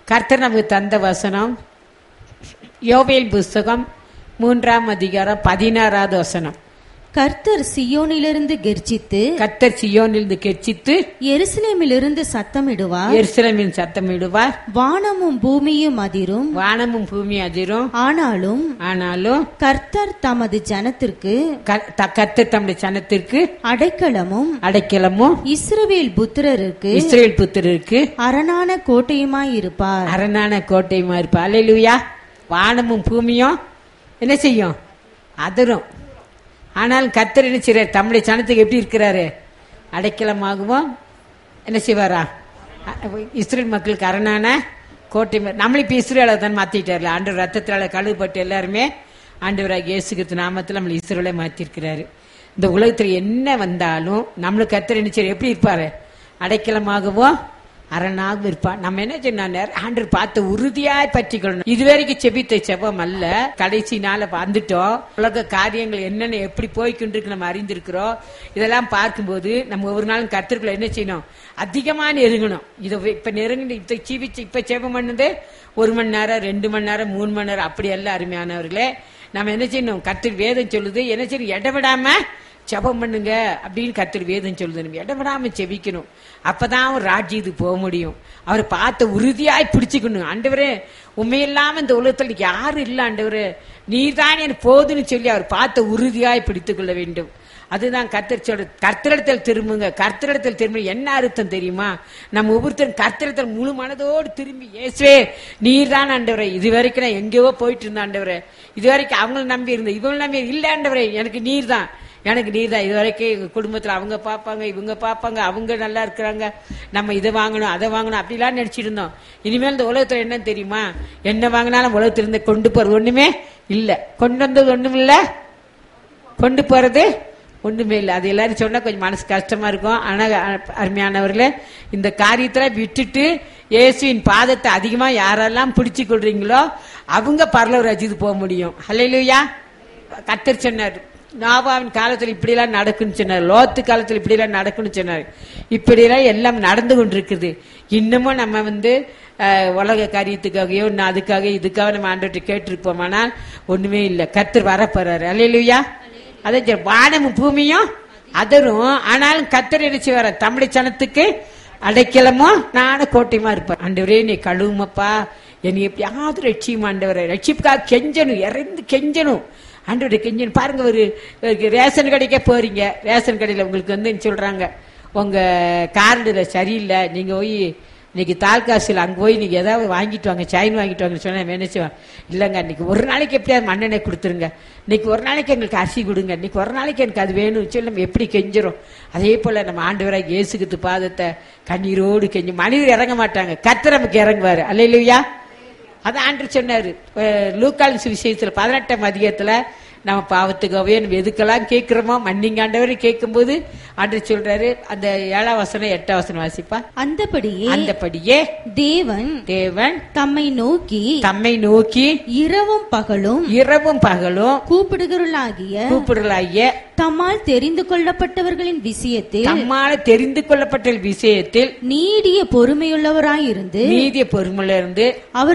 கர்த்தர் நமக்கு தந்த வசனம் யோவேல் புஸ்தகம் மூன்றாம் அதிகாரம் பதினாறாவது வசனம் கர்த்தர் சியோனிலிருந்து கெர்ச்சித்து கர்த்தர் சியோனிலிருந்து கெச்சித்து எருசலேமிலிருந்து சத்தமிடுவார் எருசலேமின் சத்தமிடுவார் வானமும் பூமியும் அதிரும் வானமும் பூமி அதிரும் ஆனாலும் ஆனாலும் கர்த்தர் தமது ஜனத்திற்கு க- த- கர்த்தர் தம்முடைய சனத்திற்கு அடைக்கலமும் அடைக்கலமும் இஸ்ரவேல் புத்திரருக்கு இஸ்ரேல் புத்திரருக்கு அரணான கோட்டையுமாயிருப்பார் அரணான கோட்டையுமா இருப்பா அல்லேலூயா வானமும் பூமியும் என்ன செய்யும் அதிரும் ஆனால் கர்த்தர் என்ன செய்றார் தம்முடைய சனத்துக்கு எப்படி இருக்கிறாரு அடைக்கலமாகவும் என்ன செய்வாரா அ- இஸ்ரேல் மக்களுக்கு அரணான கோட்டை மா- நம்மள இப்போ இஸ்ரேலை தான் மாற்றிட்டார்ல ஆண்டு ரத்தத்தால் கழுவுப்பட்டு எல்லாருமே ஆண்டவராக இயேசுகிறிஸ்து நாமத்தில் நம்மளை இஸ்ரேலை மாற்றிருக்கிறாரு இந்த உலகத்தில் என்ன வந்தாலும் நம்மளுக்கு கர்த்தர் என்ன செய்றார் எப்படி இருப்பாரு அடைக்கலமாகவும் அரணாக இருப்பான் நம்ம என்ன சொன்னோம் ஆண்டர் பார்த்து உறுதியாய் பற்றிக்கொள்ளணும் இதுவரைக்கும் செபித்த செபம் அல்ல கடைசி நாள வந்துட்டோம் உலக காரியங்கள் என்னென்ன எப்படி போய்கொண்டிருக்கு நம்ம அறிந்திருக்கிறோம் இதெல்லாம் பார்க்கும்போது நம்ம ஒரு நாளும் கத்திற்குள்ள என்ன செய்யணும் அதிகமா நெருங்கணும் இதை இப்ப நெருங்கி இப்ப ஜீவிச்சு இப்ப செபம் பண்ணது ஒரு மணி நேரம் ரெண்டு மணி நேரம் மூணு மணி நேரம் அப்படி எல்லாம் அருமையானவர்களே நம்ம என்ன செய்யணும் கத்திர வேதம் சொல்லுது என்ன செய்யணும் இடவிடாம ஜெபம் பண்ணுங்க அப்படின்னு கர்த்தர் வேதம் சொல்லுது நம்ம இடவிடாம செபிக்கணும் அப்பதான் அவர் ராஜ்யத்துக்கு போக முடியும் அவரை பார்த்து உறுதியாய் பிடிச்சுக்கணும் ஆண்டவரே உண்மையில்லாம இந்த உலகத்தில் யாரும் இல்லை ஆண்டவரே நீர்தான் எனக்கு போதுன்னு சொல்லி அவர் பார்த்து உறுதியாய் பிடித்துக் கொள்ள வேண்டும் அதுதான் கர்த்தர் சொல்ற கர்த்தரிடத்தில் திரும்புங்க கர்த்தரிடத்தில் திரும்ப என்ன அர்த்தம் தெரியுமா நம்ம ஒவ்வொருத்தரும் கர்த்தரிடத்தில் முழு மனதோடு திரும்பி இயேசுவே நீர் தான் ஆண்டவரே இது வரைக்கும் நான் எங்கேயோ போயிட்டு இருந்த ஆண்டவரே இது வரைக்கும் அவங்கள நம்பி இருந்தேன் இவங்க நம்பி இல்ல ஆண்டவரே எனக்கு நீர் தான் எனக்கு நீர் தான் இது வரைக்கும் எங்க குடும்பத்துல அவங்க பார்ப்பாங்க இவங்க பார்ப்பாங்க அவங்க நல்லா இருக்கிறாங்க நம்ம இதை வாங்கணும் அதை வாங்கணும் அப்படிலாம் நினைச்சிட்டு இருந்தோம் இனிமேல் இந்த உலகத்துல என்ன தெரியுமா என்ன வாங்கினாலும் உலகத்துல இருந்து கொண்டு போறது ஒண்ணுமே இல்ல கொண்டு வந்தது ஒண்ணும் இல்ல கொண்டு போறது ஒண்ணுமே இல்லை அது எல்லாரும் சொன்னா கொஞ்சம் மனசு கஷ்டமா இருக்கும் ஆனா அ- அருமையானவர்களே இந்த காரியத்துல விட்டுட்டு இயேசுவின் பாதத்தை அதிகமா யாரெல்லாம் பிடிச்சு கொள்றீங்களோ அவங்க பரலவர் ரசித்து போக முடியும் ஹalleluya கத்தர் சொன்னார் நாபாவின் காலத்துல இப்படியெல்லாம் நடக்குன்னு சொன்னார் லோத்து காலத்துல இப்படியெல்லாம் நடக்குன்னு சொன்னார் இப்படியெல்லாம் எல்லாம் நடந்து கொண்டிருக்குது இன்னமும் நம்ம வந்து அஹ், உலக காரியத்துக்காகயோ இன்னும் அதுக்காக இதுக்காக நம்ம ஆண்டவர்கிட்ட கேட்டிருப்போமானால் ஒண்ணுமே இல்லை கத்தர் வரப்போறாரு அல்லையா அதே சரி, வானமும் பூமியும் அதரும் ஆனாலும் கத்தர் இணைச்சு வர தமிழ் சனத்துக்கு அடைக்கலமோ நானும் கோட்டையுமா இருப்பேன் ஆண்டவரே நீ கழுவுமப்பா என்னை எப்படியாவது ரட்சியும் ஆண்டவரை ரட்சிப்புக்காக கெஞ்சணும் இறந்து கெஞ்சணும் ஆண்டவரை கெஞ்சணும் பாருங்க ஒரு ஒரு ரேஷன் கடைக்கே போறீங்க ரேஷன் கடையில் உங்களுக்கு வந்து சொல்றாங்க உங்க கார்டுல சரியில்லை நீங்க போய் இன்னைக்கு தால்காசில் அங்கே போய் நீங்க ஏதாவது வாங்கிட்டு வாங்க சைன் வாங்கிட்டு வாங்கன்னு சொன்னா நினைச்சுவான் இல்லைங்க இன்னைக்கு ஒரு நாளைக்கு எப்படியாவது மண்ணெண்ணெய் கொடுத்துருங்க இன்னைக்கு ஒரு நாளைக்கு எங்களுக்கு அரிசி கொடுங்க இன்னைக்கு ஒரு நாளைக்கு எனக்கு அது வேணும் சொல்லி நம்ம எப்படி கெஞ்சுறோம் அதே போல நம்ம ஆண்டவராக இயேசுகித்து பாதத்தை கண்ணீரோடு கெஞ்சி மனிதர் இறங்க மாட்டாங்க கர்த்தர் நமக்கு இறங்குவாரு அல்லையா அதான் ஆண்டு சொன்னாரு அஹ் லூக்கால் சுவிசேஷத்துல பதினெட்டாம் அதிகத்துல நம்ம பாவத்துக்காகவே நம்ம எதுக்கெல்லாம் கேட்கிறோமோ மன்னிங்காண்டவரை கேட்கும்போது ஆண்டு சொல்றாரு அந்த ஏழாம் வசனம் எட்டாம் வசனம் வாசிப்பா அந்தபடியே அந்தபடியே தேவன் தேவன் தம்மை நோக்கி தம்மை நோக்கி இரவும் பகலும் இரவும் பகலும் கூப்பிடுகிறவர்களாகிய கூப்பிடலாகிய தம்மால் தெரிந்து கொள்ளப்பட்டவர்களின் விஷயத்தில் தம்மால தெரிந்து கொள்ளப்பட்ட விஷயத்தில் நீடிய பொறுமையுள்ளவராயிருந்து நீதிய பொறுமையிலிருந்து அவர்